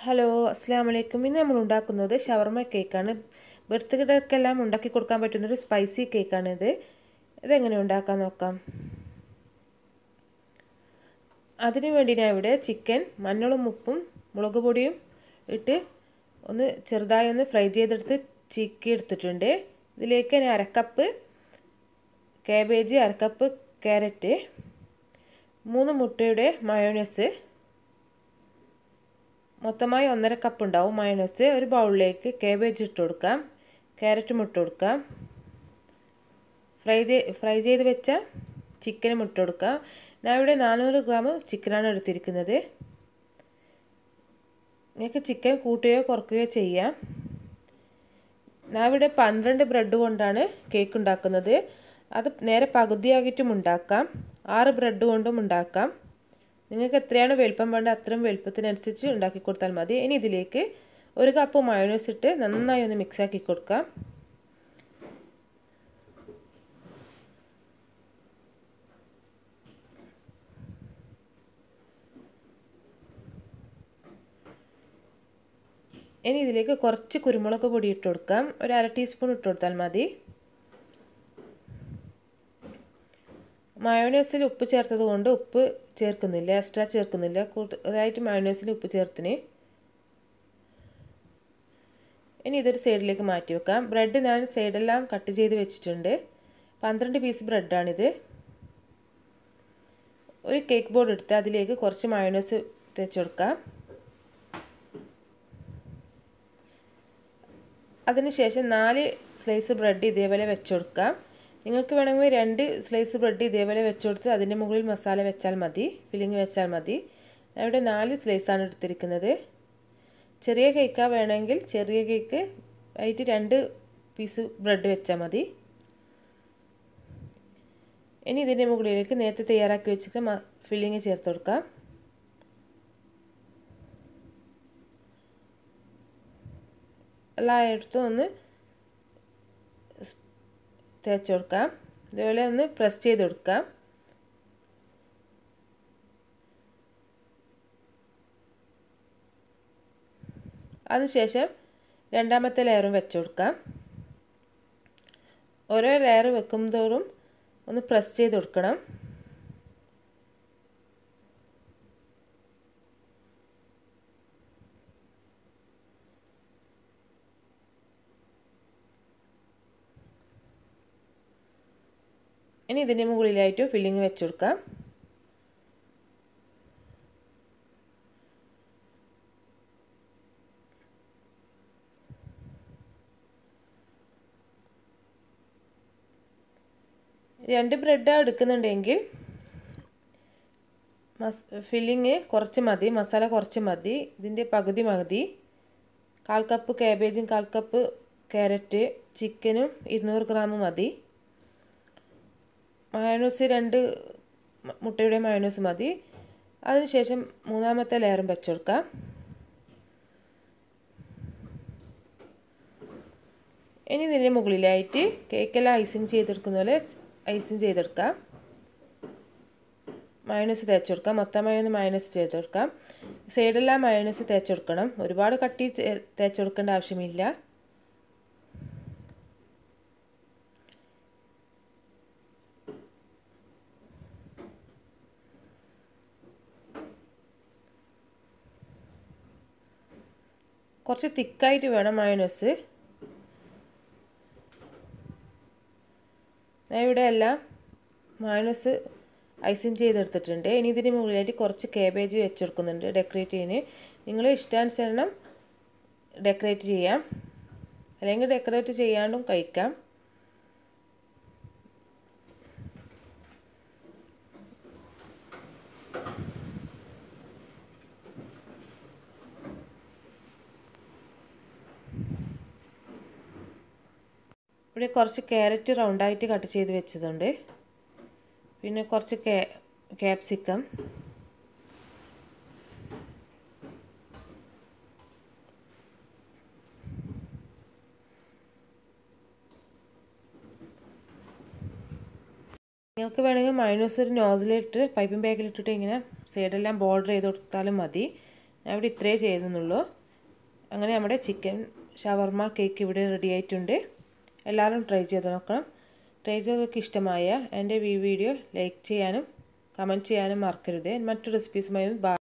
hello അസ്സാം വലൈക്കും ഇന്ന് നമ്മൾ ഉണ്ടാക്കുന്നത് ഷവർമ കേക്കാണ് ബർത്ത്ഡേക്കെല്ലാം ഉണ്ടാക്കി കൊടുക്കാൻ പറ്റുന്നൊരു സ്പൈസി കേക്കാണിത് ഇതെങ്ങനെ ഉണ്ടാക്കാൻ നോക്കാം അതിനു വേണ്ടി ഞാൻ ഇവിടെ ചിക്കൻ മഞ്ഞളും ഉപ്പും മുളക് പൊടിയും ഇട്ട് ഒന്ന് ചെറുതായി ഒന്ന് ഫ്രൈ ചെയ്തെടുത്ത് ചിക്കി എടുത്തിട്ടുണ്ട് ഇതിലേക്ക് ഞാൻ അരക്കപ്പ് കാബേജ് അരക്കപ്പ് ക്യാരറ്റ് മൂന്ന് മുട്ടയുടെ മയോണൈസ് മൊത്തമായി ഒന്നര കപ്പ് ഉണ്ടാവും മയോണൈസ് ഒരു ബൗളിലേക്ക് കാബേജ് ഇട്ട് കൊടുക്കാം ക്യാരറ്റും ഇട്ട് കൊടുക്കാം ഫ്രൈ ഫ്രൈ ചെയ്ത് വെച്ച ചിക്കനും ഇട്ട് കൊടുക്കാം ഞാൻ ഇവിടെ നാനൂറ് ഗ്രാം ചിക്കനാണ് എടുത്തിരിക്കുന്നത് നിങ്ങൾക്ക് ചിക്കൻ കൂട്ടുകയോ കുറയ്ക്കുകയോ ചെയ്യാം ഞാൻ ഇവിടെ പന്ത്രണ്ട് ബ്രെഡ് കൊണ്ടാണ് കേക്ക് ഉണ്ടാക്കുന്നത് അത് നേരെ പകുതിയാക്കിയിട്ടും ഉണ്ടാക്കാം ആറ് ബ്രെഡ് കൊണ്ടും ഉണ്ടാക്കാം നിങ്ങൾക്ക് എത്രയാണ് വലുപ്പം വേണ്ട അത്രയും വലുപ്പത്തിനനുസരിച്ച് ഉണ്ടാക്കി കൊടുത്താൽ മതി ഇനി ഇതിലേക്ക് ഒരു കപ്പ് മയോണൈസ് ഇട്ട് നന്നായി ഒന്ന് മിക്സ് ആക്കി കൊടുക്കാം ഇനി ഇതിലേക്ക് കുറച്ച് കുരുമുളക് പൊടി ഇട്ട് കൊടുക്കാം ഒരു അര ടീസ്പൂൺ ഇട്ട് കൊടുത്താൽ മതി മയോണൈസിൽ ഉപ്പ് ചേർത്തത് കൊണ്ട് ഉപ്പ് ചേർക്കുന്നില്ല എക്സ്ട്രാ ചേർക്കുന്നില്ല കൂടുതലായിട്ട് മയോണൈസിൽ ഉപ്പ് ചേർത്തിന് ഇനി ഇതൊരു സൈഡിലേക്ക് മാറ്റി വെക്കാം ബ്രെഡ് ഞാൻ സൈഡെല്ലാം കട്ട് ചെയ്ത് വെച്ചിട്ടുണ്ട് പന്ത്രണ്ട് പീസ് ബ്രെഡാണിത് ഒരു കേക്ക് ബോർഡ് എടുത്ത് അതിലേക്ക് കുറച്ച് മയോണൈസ് തേച്ച് കൊടുക്കാം അതിനുശേഷം നാല് സ്ലൈസ് ബ്രെഡ് ഇതേപോലെ വെച്ച് കൊടുക്കാം നിങ്ങൾക്ക് വേണമെങ്കിൽ രണ്ട് സ്ലൈസ് ബ്രെഡ് ഇതേപോലെ വെച്ച് കൊടുത്ത് അതിൻ്റെ മുകളിൽ മസാല വെച്ചാൽ മതി ഫില്ലിങ് വെച്ചാൽ മതി ഇവിടെ നാല് സ്ലൈസാണ് എടുത്തിരിക്കുന്നത് ചെറിയ കേക്കാ വേണമെങ്കിൽ ചെറിയ കേക്ക് ആയിട്ട് രണ്ട് പീസ് ബ്രെഡ് വെച്ചാൽ മതി ഇനി ഇതിൻ്റെ മുകളിലേക്ക് നേരത്തെ തയ്യാറാക്കി വെച്ചിട്ട് ഫില്ലിങ് ചേർത്ത് കൊടുക്കാം എല്ലായിടത്തും ഒന്ന് തേച്ച് കൊടുക്കാം ഇതുപോലെ ഒന്ന് പ്രസ് ചെയ്ത് കൊടുക്കാം അതിനുശേഷം രണ്ടാമത്തെ ലെയറും വെച്ച് കൊടുക്കാം ഓരോ ലെയർ വെക്കും തോറും ഒന്ന് പ്രസ് ചെയ്ത് കൊടുക്കണം ഇനി ഇതിൻ്റെ മുകളിലായിട്ട് ഫില്ലിങ് വെച്ച് കൊടുക്കാം രണ്ട് ബ്രെഡ് എടുക്കുന്നുണ്ടെങ്കിൽ മസ് ഫില്ലിങ് കുറച്ച് മതി മസാല കുറച്ച് മതി ഇതിൻ്റെ പകുതി മതി കാൽ കപ്പ് കാബേജും കാൽ കപ്പ് ക്യാരറ്റ് ചിക്കനും ഇരുന്നൂറ് ഗ്രാം മതി മയോണൈസ് രണ്ട് മുട്ടയുടെ മയോണൈസ് മതി അതിനുശേഷം മൂന്നാമത്തെ ലെയറും വെച്ചെടുക്കാം ഇനി ഇതിൻ്റെ മുകളിലായിട്ട് കേക്കെല്ലാം ഐസിങ് ചെയ്തെടുക്കുന്ന പോലെ ഐസിങ് ചെയ്തെടുക്കാം മയോണൈസ് തേച്ചെടുക്കാം മൊത്തമായി ഒന്ന് മയോണൈസ് ചെയ്തെടുക്കാം സൈഡെല്ലാം മയോണൈസ് തേച്ചെടുക്കണം ഒരുപാട് കട്ടി തേച്ചെടുക്കേണ്ട ആവശ്യമില്ല കുറച്ച് തിക്കായിട്ട് വേണം മയോണൈസ് ഞാൻ ഇവിടെ എല്ലാം മയോണൈസ് ഐസിങ് ചെയ്തെടുത്തിട്ടുണ്ട് ഇനി ഇതിന് മുകളിലായിട്ട് കുറച്ച് കേബേജ് വെച്ചെടുക്കുന്നുണ്ട് ഡെക്കറേറ്റ് ചെയ്യാൻ നിങ്ങൾ ഇഷ്ടാനുസരണം ഡെക്കറേറ്റ് ചെയ്യാം അല്ലെങ്കിൽ ഡെക്കറേറ്റ് ചെയ്യാണ്ടും കഴിക്കാം ഇവിടെ കുറച്ച് ക്യാരറ്റ് റൗണ്ടായിട്ട് കട്ട് ചെയ്ത് വെച്ചതുണ്ട് പിന്നെ കുറച്ച് ക്യാ ക്യാപ്സിക്കം നിങ്ങൾക്ക് വേണമെങ്കിൽ മൈനസ് ഒരു നോസിലിട്ട് പൈപ്പിംഗ് ബാഗിലിട്ടിട്ട് ഇങ്ങനെ സൈഡെല്ലാം ബോർഡർ ചെയ്ത് കൊടുത്താലും മതി ഞാൻ ഇവിടെ ഇത്രയേ ചെയ്തെന്നുള്ളൂ അങ്ങനെ നമ്മുടെ ചിക്കൻ ഷവർമ കേക്ക് ഇവിടെ റെഡി ആയിട്ടുണ്ട് എല്ലാവരും ട്രൈ ചെയ്ത് നോക്കണം ട്രൈ ചെയ്തൊക്കെ ഇഷ്ടമായ എൻ്റെ ഈ വീഡിയോ ലൈക്ക് ചെയ്യാനും കമൻറ്റ് ചെയ്യാനും മറക്കരുത് മറ്റു റെസിപ്പീസുമായും